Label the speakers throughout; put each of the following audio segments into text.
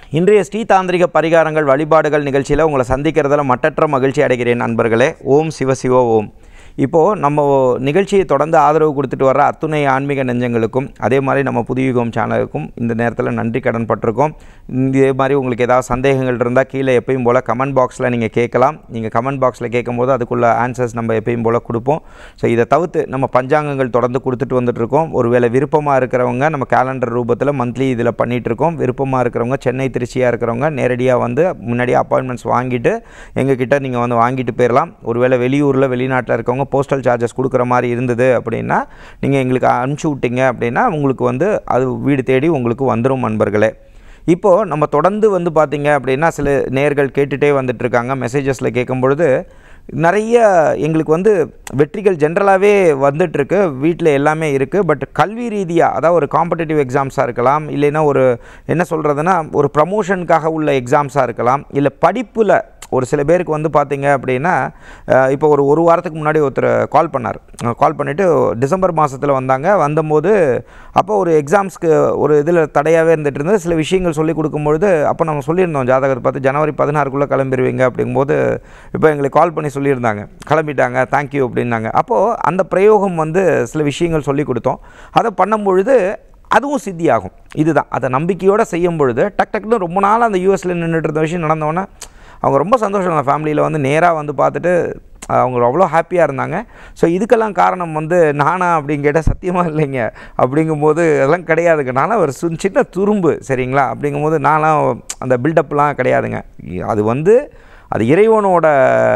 Speaker 1: இன்றைய ஸ்ரீ தாந்திரிக பரிகாரங்கள் வழிபாடுகள் நிகழ்ச்சியில் உங்களை சந்திக்கிறதுல மட்டற்ற மகிழ்ச்சி அடைகிறேன் நண்பர்களே ஓம் சிவ சிவ ஓம் இப்போது நம்ம நிகழ்ச்சியை தொடர்ந்து ஆதரவு கொடுத்துட்டு வர்ற அத்துணை ஆன்மீக நெஞ்சங்களுக்கும் அதே மாதிரி நம்ம புதுயுகம் சேனலுக்கும் இந்த நேரத்தில் நன்றி கடன் பட்டிருக்கோம் இதே மாதிரி உங்களுக்கு ஏதாவது சந்தேகங்கள் இருந்தால் கீழே எப்பயும் போல் கமெண்ட் பாக்ஸில் நீங்கள் கேட்கலாம் நீங்கள் கமெண்ட் பாக்ஸில் கேட்கும்போது அதுக்குள்ள ஆன்சர்ஸ் நம்ம எப்பயும் போல் கொடுப்போம் ஸோ இதை தவிர்த்து நம்ம பஞ்சாங்கங்கள் தொடர்ந்து கொடுத்துட்டு வந்துட்டுருக்கோம் ஒருவேளை விருப்பமாக இருக்கிறவங்க நம்ம கேலண்டர் ரூபத்தில் மந்த்லி இதில் பண்ணிகிட்டு இருக்கோம் விருப்பமாக இருக்கிறவங்க சென்னை திருச்சியாக இருக்கிறவங்க நேரடியாக வந்து முன்னாடியே அப்பாயின்மெண்ட்ஸ் வாங்கிட்டு எங்ககிட்ட நீங்கள் வந்து வாங்கிட்டு போயிடலாம் ஒருவேளை வெளியூரில் வெளிநாட்டில் இருக்கவங்க போஸ்டல் சார்ஜஸ் கொடுக்குற மாதிரி இருந்தது அப்படின்னா நீங்கள் எங்களுக்கு அனுப்பிச்சி விட்டீங்க அப்படின்னா உங்களுக்கு வந்து அது வீடு தேடி உங்களுக்கு வந்துடும் நண்பர்களே இப்போது நம்ம தொடர்ந்து வந்து பார்த்திங்க அப்படின்னா சில நேர்கள் கேட்டுகிட்டே வந்துட்டுருக்காங்க மெசேஜஸில் கேட்கும் பொழுது நிறைய எங்களுக்கு வந்து வெற்றிகள் ஜென்ரலாகவே வந்துட்டுருக்கு வீட்டில் எல்லாமே இருக்குது பட் கல்வி ரீதியாக அதாவது ஒரு காம்படிட்டிவ் எக்ஸாம்ஸாக இருக்கலாம் இல்லைன்னா ஒரு என்ன சொல்கிறதுனா ஒரு ப்ரமோஷனுக்காக உள்ள எக்ஸாம்ஸாக இருக்கலாம் இல்லை படிப்பில் ஒரு சில பேருக்கு வந்து பார்த்தீங்க அப்படின்னா அஹ், இப்போ ஒரு ஒரு வாரத்துக்கு முன்னாடி ஒருத்தர் கால் பண்ணார் கால் பண்ணிவிட்டு டிசம்பர் மாதத்தில் வந்தாங்க வந்தபோது அப்போ ஒரு எக்ஸாம்ஸ்க்கு ஒரு இதில் தடையாகவே இருந்துட்டு இருந்தது சில விஷயங்கள் சொல்லி கொடுக்கும்பொழுது அப்போ நம்ம சொல்லியிருந்தோம் ஜாதகத்தை பார்த்து ஜனவரி பதினாறுக்குள்ளே கிளம்பிடுவீங்க அப்படிங்கும்போது இப்போ எங்களுக்கு கால் பண்ணி சொல்லியிருந்தாங்க கிளம்பிட்டாங்க தேங்க்யூ அப்படின்னாங்க அப்போது அந்த பிரயோகம் வந்து சில விஷயங்கள் சொல்லி கொடுத்தோம் அதை பண்ணும்பொழுது அதுவும் சித்தியாகும் இதுதான் அதை நம்பிக்கையோடு செய்யும் பொழுது டக் டக்குன்னு ரொம்ப நாள் அந்த யூஎஸில் நின்றுட்டு இருந்த விஷயம் நடந்தோன்னே அவங்க ரொம்ப சந்தோஷம் அந்த ஃபேமிலியில் வந்து நேராக வந்து பார்த்துட்டு அவங்க அவ்வளோ ஹாப்பியாக இருந்தாங்க ஸோ இதுக்கெல்லாம் காரணம் வந்து நானா அப்படின்னு கேட்டால் சத்தியமாக இல்லைங்க அப்படிங்கும்போது அதெல்லாம் கிடையாதுங்க நான்லாம் ஒரு சு- சின்ன துரும்பு சரிங்களா அப்படிங்கும்போது நான்லாம் அந்த பில்டப்லாம் கிடையாதுங்க அது வந்து அது இறைவனோட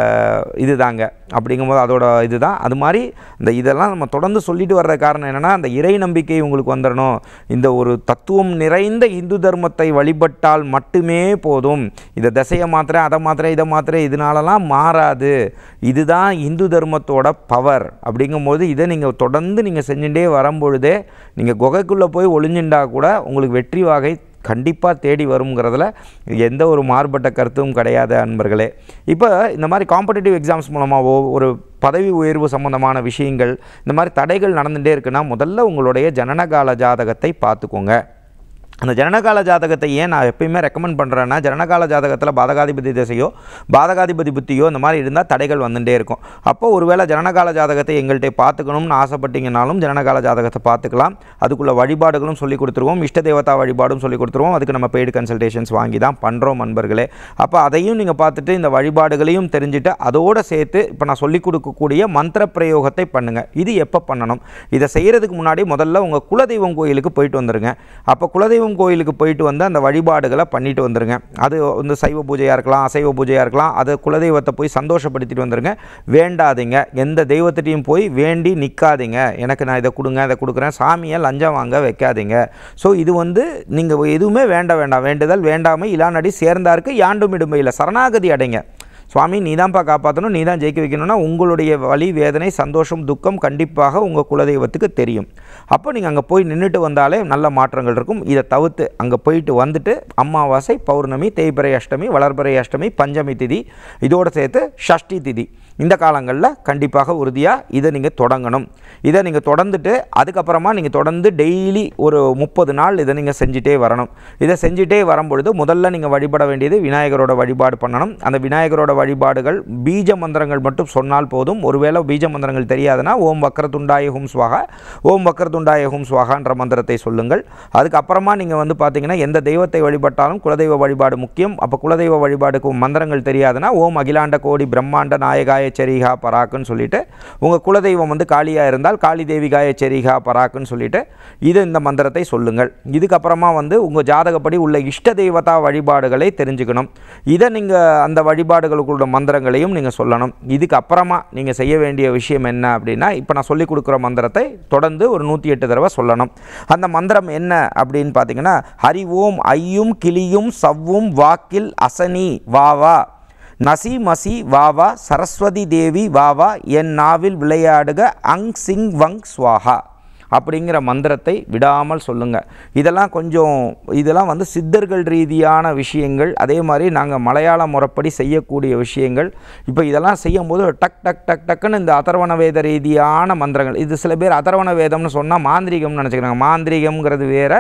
Speaker 1: இது தாங்க அப்படிங்கும்போது அதோட இதுதான் அது மாதிரி இந்த இதெல்லாம் நம்ம தொடர்ந்து சொல்லிட்டு வர்ற காரணம் என்னென்னா அந்த இறை நம்பிக்கை உங்களுக்கு வந்துடணும் இந்த ஒரு தத்துவம் நிறைந்த இந்து தர்மத்தை வழிபட்டால் மட்டுமே போதும் இந்த திசையை மாத்திரை அதை மாத்திரை இதை மாத்திரை இதனாலலாம் மாறாது இதுதான் இந்து தர்மத்தோட பவர் அப்படிங்கும்போது இதை நீங்கள் தொடர்ந்து நீங்கள் செஞ்சுட்டே வரும்பொழுதே நீங்கள் குகைக்குள்ளே போய் ஒளிஞ்சுண்டா கூட உங்களுக்கு வெற்றி வாகை கண்டிப்பாக தேடி வருங்கிறதுல எந்த ஒரு மாறுபட்ட கருத்தும் கிடையாது அன்பர்களே இப்போ இந்த மாதிரி காம்படிட்டிவ் எக்ஸாம்ஸ் மூலமாகவோ ஒரு பதவி உயர்வு சம்மந்தமான விஷயங்கள் இந்த மாதிரி தடைகள் நடந்துகிட்டே இருக்குன்னா முதல்ல உங்களுடைய ஜனனகால ஜாதகத்தை பார்த்துக்கோங்க அந்த ஜனனகால ஜாதகத்தை ஏன் நான் எப்பயுமே ரெக்கமெண்ட் பண்ணுறேன்னா ஜனனகால ஜாதகத்தில் பாதகாதிபதி திசையோ பாதகாதிபதி புத்தியோ இந்த மாதிரி இருந்தால் தடைகள் வந்துட்டே இருக்கும் அப்போ ஒருவேளை ஜனனகால ஜாதகத்தை எங்கள்கிட்ட பார்த்துக்கணும்னு ஆசைப்பட்டீங்கனாலும் ஜனனகால ஜாதகத்தை பார்த்துக்கலாம் அதுக்குள்ள வழிபாடுகளும் சொல்லி கொடுத்துருவோம் இஷ்ட தேவதா வழிபாடும் சொல்லி கொடுத்துருவோம் அதுக்கு நம்ம பெய்டு கன்சல்டேஷன்ஸ் வாங்கி தான் பண்ணுறோம் நண்பர்களே அப்போ அதையும் நீங்கள் பார்த்துட்டு இந்த வழிபாடுகளையும் தெரிஞ்சுட்டு அதோடு சேர்த்து இப்போ நான் சொல்லிக் கொடுக்கக்கூடிய மந்திர பிரயோகத்தை பண்ணுங்கள் இது எப்போ பண்ணணும் இதை செய்கிறதுக்கு முன்னாடி முதல்ல உங்கள் குலதெய்வம் கோயிலுக்கு போயிட்டு வந்துருங்க அப்போ குலதெய்வம் கோயிலுக்கு போயிட்டு வந்து அந்த வழிபாடுகளை பண்ணிட்டு வந்துருங்க அது வந்து சைவ பூஜையாக இருக்கலாம் அசைவ பூஜையாக இருக்கலாம் அது குலதெய்வத்தை போய் சந்தோஷப்படுத்திட்டு வந்துருங்க வேண்டாதீங்க எந்த தெய்வத்திட்டையும் போய் வேண்டி நிற்காதீங்க எனக்கு நான் இதை கொடுங்க இதை கொடுக்குறேன் சாமியை லஞ்சம் வாங்க வைக்காதீங்க ஸோ இது வந்து நீங்கள் எதுவுமே வேണ്ട வேண்டாம் வேண்டுதல் வேண்டாமை இலானடி சேர்ந்தாருக்கு யாண்டும் இடுமையில் சரணாகதி அடைங்க சுவாமி நீ தான்ப்பா காப்பாற்றணும் நீ தான் ஜெயிக்க வைக்கணும்னா உங்களுடைய வலி வேதனை சந்தோஷம் துக்கம் கண்டிப்பாக உங்கள் குலதெய்வத்துக்கு தெரியும் அப்போ நீங்கள் அங்கே போய் நின்றுட்டு வந்தாலே நல்ல மாற்றங்கள் இருக்கும் இதை தவிர்த்து அங்கே போயிட்டு வந்துட்டு அமாவாசை பௌர்ணமி தேய்பிறை அஷ்டமி வளர்பிறை அஷ்டமி பஞ்சமி திதி இதோடு சேர்த்து ஷஷ்டி திதி இந்த காலங்களில் கண்டிப்பாக உறுதியாக இதை நீங்கள் தொடங்கணும் இதை நீங்கள் தொடர்ந்துட்டு அதுக்கப்புறமா நீங்கள் தொடர்ந்து டெய்லி ஒரு முப்பது நாள் இதை நீங்கள் செஞ்சுட்டே வரணும் இதை செஞ்சுட்டே வரும்பொழுது முதல்ல நீங்கள் வழிபட வேண்டியது விநாயகரோட வழிபாடு பண்ணணும் அந்த விநாயகரோட வழிபாடுகள் பீஜ மந்திரங்கள் மட்டும் சொன்னால் போதும் ஒருவேளை பீஜ மந்திரங்கள் தெரியாதுன்னா ஓம் வக்கரதுண்டாய ஹும் ஸ்வாகா ஓம் வக்கரதுண்டாய ஹும் ஸ்வாகான்ற மந்திரத்தை சொல்லுங்கள் அதுக்கப்புறமா நீங்கள் வந்து பார்த்தீங்கன்னா எந்த தெய்வத்தை வழிபட்டாலும் குலதெய்வ வழிபாடு முக்கியம் அப்போ குலதெய்வ வழிபாடுக்கு மந்திரங்கள் தெரியாதுன்னா ஓம் அகிலாண்ட கோடி பிரம்மாண்ட நாயகாய செரிகா பராக்குன்னு சொல்லிட்டு உங்கள் குலதெய்வம் வந்து காளியாக இருந்தால் காளி தேவிகாய செரிகா பராக்குன்னு சொல்லிட்டு இது இந்த மந்திரத்தை சொல்லுங்கள் இதுக்கப்புறமா வந்து உங்கள் ஜாதகப்படி உள்ள இஷ்ட தெய்வதா வழிபாடுகளை தெரிஞ்சுக்கணும் இதை நீங்கள் அந்த வழிபாடுகளுக்குள்ள மந்திரங்களையும் நீங்கள் சொல்லணும் இதுக்கு அப்புறமா நீங்கள் செய்ய வேண்டிய விஷயம் என்ன அப்படின்னா இப்போ நான் சொல்லிக் கொடுக்குற மந்திரத்தை தொடர்ந்து ஒரு நூற்றி எட்டு தடவை சொல்லணும் அந்த மந்திரம் என்ன அப்படின்னு பார்த்தீங்கன்னா ஹரி ஓம் ஐயும் கிளியும் சவ்வும் வாக்கில் அசனி வா வா நசி மசி வாவா சரஸ்வதி தேவி வாவா என் நாவில் விளையாடுக அங் சிங் வங் ஸ்வாஹா அப்படிங்கிற மந்திரத்தை விடாமல் சொல்லுங்கள் இதெல்லாம் கொஞ்சம் இதெல்லாம் வந்து சித்தர்கள் ரீதியான விஷயங்கள் அதே மாதிரி நாங்கள் மலையாள முறைப்படி செய்யக்கூடிய விஷயங்கள் இப்போ இதெல்லாம் செய்யும்போது டக் டக் டக் டக்குன்னு இந்த அதர்வண வேத ரீதியான மந்திரங்கள் இது சில பேர் அதர்வண வேதம்னு சொன்னால் மாந்திரீகம்னு நினச்சிக்கிறாங்க மாந்திரீகம்ங்கிறது வேற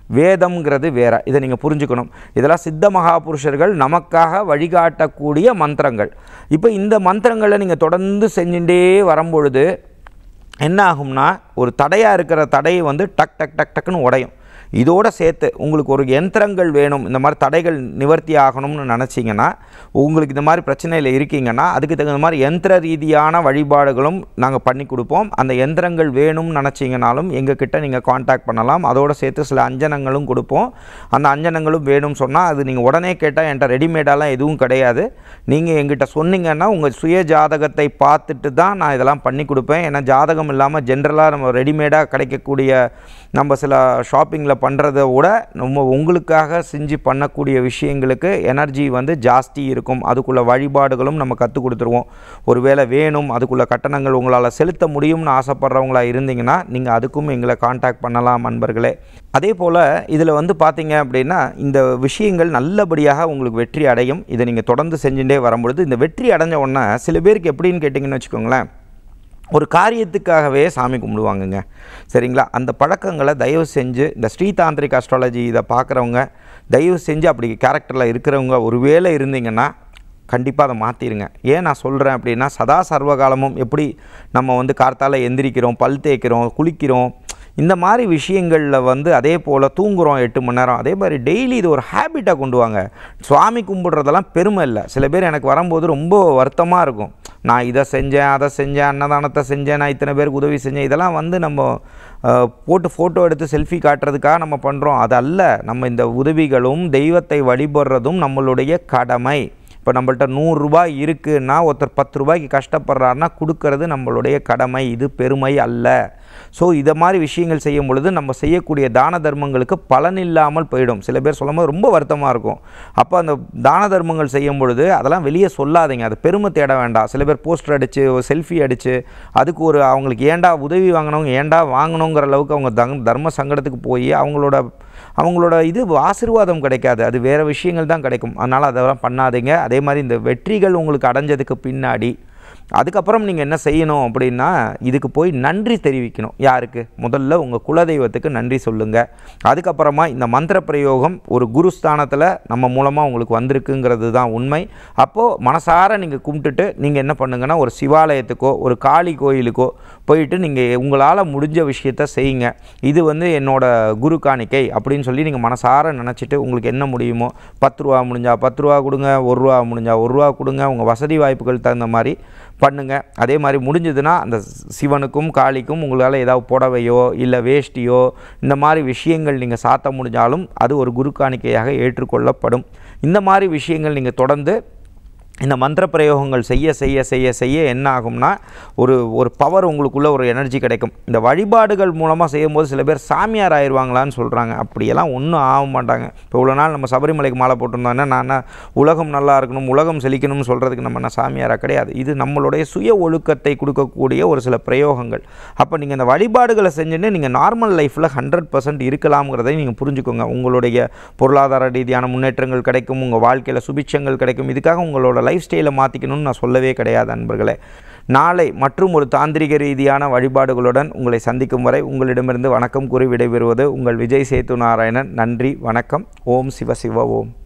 Speaker 1: வேதம்ங்கிறது வேற இதை நீங்கள் புரிஞ்சுக்கணும் இதெல்லாம் சித்த மகாபுருஷர்கள் நமக்காக வழிகாட்டக்கூடிய மந்திரங்கள் இப்போ இந்த மந்திரங்களை நீங்கள் தொடர்ந்து செஞ்சுட்டே வரும்பொழுது என்ன ஆகும்னா ஒரு தடையாக இருக்கிற தடை வந்து டக் டக் டக் டக்குன்னு உடையும் இதோட சேர்த்து உங்களுக்கு ஒரு யந்திரங்கள் வேணும் இந்த மாதிரி தடைகள் நிவர்த்தி ஆகணும்னு நினச்சிங்கன்னா உங்களுக்கு இந்த மாதிரி பிரச்சனையில் இருக்கீங்கன்னா அதுக்கு தகுந்த மாதிரி யந்திர ரீதியான வழிபாடுகளும் நாங்கள் பண்ணி கொடுப்போம் அந்த யந்திரங்கள் வேணும்னு நினச்சிங்கனாலும் எங்ககிட்ட நீங்கள் காண்டாக்ட் பண்ணலாம் அதோடு சேர்த்து சில அஞ்சனங்களும் கொடுப்போம் அந்த அஞ்சனங்களும் வேணும்னு சொன்னால் அது நீங்கள் உடனே கேட்டால் என்கிட்ட ரெடிமேடாலாம் எதுவும் கிடையாது நீங்கள் எங்கிட்ட சொன்னீங்கன்னா உங்கள் சுய ஜாதகத்தை பார்த்துட்டு தான் நான் இதெல்லாம் பண்ணி கொடுப்பேன் ஏன்னா ஜாதகம் இல்லாமல் ஜென்ரலாக நம்ம ரெடிமேடாக கிடைக்கக்கூடிய நம்ம சில ஷாப்பிங்கில் பண்ணுறத விட நம்ம உங்களுக்காக செஞ்சு பண்ணக்கூடிய விஷயங்களுக்கு எனர்ஜி வந்து ஜாஸ்தி இருக்கும் அதுக்குள்ள வழிபாடுகளும் நம்ம கற்றுக் கொடுத்துருவோம் ஒருவேளை வேணும் அதுக்குள்ள கட்டணங்கள் உங்களால் செலுத்த முடியும்னு ஆசைப்படுறவங்களா இருந்தீங்கன்னா நீங்கள் அதுக்கும் எங்களை காண்டாக்ட் பண்ணலாம் நண்பர்களே அதே போல் இதில் வந்து பார்த்தீங்க அப்படின்னா இந்த விஷயங்கள் நல்லபடியாக உங்களுக்கு வெற்றி அடையும் இதை நீங்கள் தொடர்ந்து செஞ்சுட்டே வரும்பொழுது இந்த வெற்றி அடைஞ்ச உடனே சில பேருக்கு எப்படின்னு கேட்டிங்கன்னு வச்சுக்கோங்களேன் ஒரு காரியத்துக்காகவே சாமி கும்பிடுவாங்கங்க சரிங்களா அந்த பழக்கங்களை தயவு செஞ்சு இந்த ஸ்ரீதாந்திரிக் அஸ்ட்ராலஜி இதை பார்க்குறவங்க தயவு செஞ்சு அப்படி கேரக்டரில் இருக்கிறவங்க ஒருவேளை இருந்தீங்கன்னா கண்டிப்பாக அதை மாற்றிடுங்க ஏன் நான் சொல்கிறேன் அப்படின்னா சதா சர்வகாலமும் எப்படி நம்ம வந்து கார்த்தால எந்திரிக்கிறோம் பல் தேய்க்கிறோம் குளிக்கிறோம் இந்த மாதிரி விஷயங்களில் வந்து அதே போல் தூங்குகிறோம் எட்டு மணி நேரம் அதே மாதிரி டெய்லி இது ஒரு ஹேபிட்டாக கொண்டு வாங்க சுவாமி கும்பிடுறதெல்லாம் பெருமை இல்லை சில பேர் எனக்கு வரும்போது ரொம்ப வருத்தமாக இருக்கும் நான் இதை செஞ்சேன் அதை செஞ்சேன் அன்னதானத்தை செஞ்சேன் நான் இத்தனை பேருக்கு உதவி செஞ்சேன் இதெல்லாம் வந்து நம்ம அஹ், போட்டு ஃபோட்டோ எடுத்து செல்ஃபி காட்டுறதுக்காக நம்ம பண்ணுறோம் அது அல்ல நம்ம இந்த உதவிகளும் தெய்வத்தை வழிபடுறதும் நம்மளுடைய கடமை இப்போ நம்மள்ட்ட நூறுரூபா இருக்குன்னா ஒருத்தர் பத்து ரூபாய்க்கு கஷ்டப்படுறாருன்னா கொடுக்கறது நம்மளுடைய கடமை இது பெருமை அல்ல ஸோ இதை மாதிரி விஷயங்கள் செய்யும் பொழுது நம்ம செய்யக்கூடிய தான தர்மங்களுக்கு பலன் இல்லாமல் போயிடும் சில பேர் சொல்லும்போது ரொம்ப வருத்தமாக இருக்கும் அப்போ அந்த தான தர்மங்கள் செய்யும் பொழுது அதெல்லாம் வெளியே சொல்லாதீங்க அது பெருமை தேட வேண்டாம் சில பேர் போஸ்டர் அடித்து செல்ஃபி அடித்து அதுக்கு ஒரு அவங்களுக்கு ஏன்டா உதவி வாங்கினவங்க ஏன்டா வாங்கணுங்கிற அளவுக்கு அவங்க தங் தர்ம சங்கடத்துக்கு போய் அவங்களோட அவங்களோட இது ஆசீர்வாதம் கிடைக்காது அது வேறு விஷயங்கள் தான் கிடைக்கும் அதனால் அதெல்லாம் பண்ணாதீங்க அதே மாதிரி இந்த வெற்றிகள் உங்களுக்கு அடைஞ்சதுக்கு பின்னாடி அதுக்கப்புறம் நீங்கள் என்ன செய்யணும் அப்படின்னா இதுக்கு போய் நன்றி தெரிவிக்கணும் யாருக்கு முதல்ல உங்கள் குலதெய்வத்துக்கு நன்றி சொல்லுங்கள் அதுக்கப்புறமா இந்த மந்திர பிரயோகம் ஒரு குருஸ்தானத்தில் நம்ம மூலமாக உங்களுக்கு வந்திருக்குங்கிறது தான் உண்மை அப்போது மனசார நீங்கள் கும்பிட்டுட்டு நீங்கள் என்ன பண்ணுங்கன்னா ஒரு சிவாலயத்துக்கோ ஒரு காளி கோயிலுக்கோ போயிட்டு நீங்கள் உங்களால் முடிஞ்ச விஷயத்த செய்யுங்க இது வந்து என்னோட குரு காணிக்கை அப்படின்னு சொல்லி நீங்கள் மனசார நினச்சிட்டு உங்களுக்கு என்ன முடியுமோ பத்து ரூபா முடிஞ்சா பத்து ரூபா கொடுங்க ஒரு ரூபா முடிஞ்சா ஒரு ரூபா கொடுங்க உங்கள் வசதி வாய்ப்புகள் தகுந்த மாதிரி பண்ணுங்க அதே மாதிரி முடிஞ்சதுன்னா அந்த சிவனுக்கும் காளிக்கும் உங்களால் ஏதாவது புடவையோ இல்லை வேஷ்டியோ இந்த மாதிரி விஷயங்கள் நீங்கள் சாத்த முடிஞ்சாலும் அது ஒரு குரு காணிக்கையாக ஏற்றுக்கொள்ளப்படும் இந்த மாதிரி விஷயங்கள் நீங்கள் தொடர்ந்து இந்த மந்திர பிரயோகங்கள் செய்ய செய்ய செய்ய செய்ய என்ன ஆகும்னா ஒரு ஒரு பவர் உங்களுக்குள்ள ஒரு எனர்ஜி கிடைக்கும் இந்த வழிபாடுகள் மூலமாக செய்யும்போது சில பேர் சாமியார் ஆயிடுவாங்களான்னு சொல்கிறாங்க அப்படியெல்லாம் ஒன்றும் ஆக மாட்டாங்க இப்போ இவ்வளோ நாள் நம்ம சபரிமலைக்கு மாலை போட்டிருந்தோம்னா நான் என்ன உலகம் நல்லா இருக்கணும் உலகம் செழிக்கணும்னு சொல்கிறதுக்கு நம்ம என்ன சாமியாராக கிடையாது இது நம்மளுடைய சுய ஒழுக்கத்தை கொடுக்கக்கூடிய ஒரு சில பிரயோகங்கள் அப்போ நீங்கள் இந்த வழிபாடுகளை செஞ்சுட்டு நீங்கள் நார்மல் லைஃப்பில் ஹண்ட்ரட் பர்சன்ட் இருக்கலாம்ங்கிறதை நீங்கள் புரிஞ்சுக்கோங்க உங்களுடைய பொருளாதார ரீதியான முன்னேற்றங்கள் கிடைக்கும் உங்கள் வாழ்க்கையில் சுபிட்சங்கள் கிடைக்கும் இதுக்காக உங்களோட லைஃப் ஸ்டைலை மாற்றிக்கணும்னு நான் சொல்லவே கிடையாது நண்பர்களே நாளை மற்றும் ஒரு தாந்திரிக ரீதியான வழிபாடுகளுடன் உங்களை சந்திக்கும் வரை உங்களிடமிருந்து வணக்கம் கூறி விடைபெறுவது உங்கள் விஜய் சேத்து நாராயணன் நன்றி வணக்கம் ஓம் சிவ சிவ ஓம்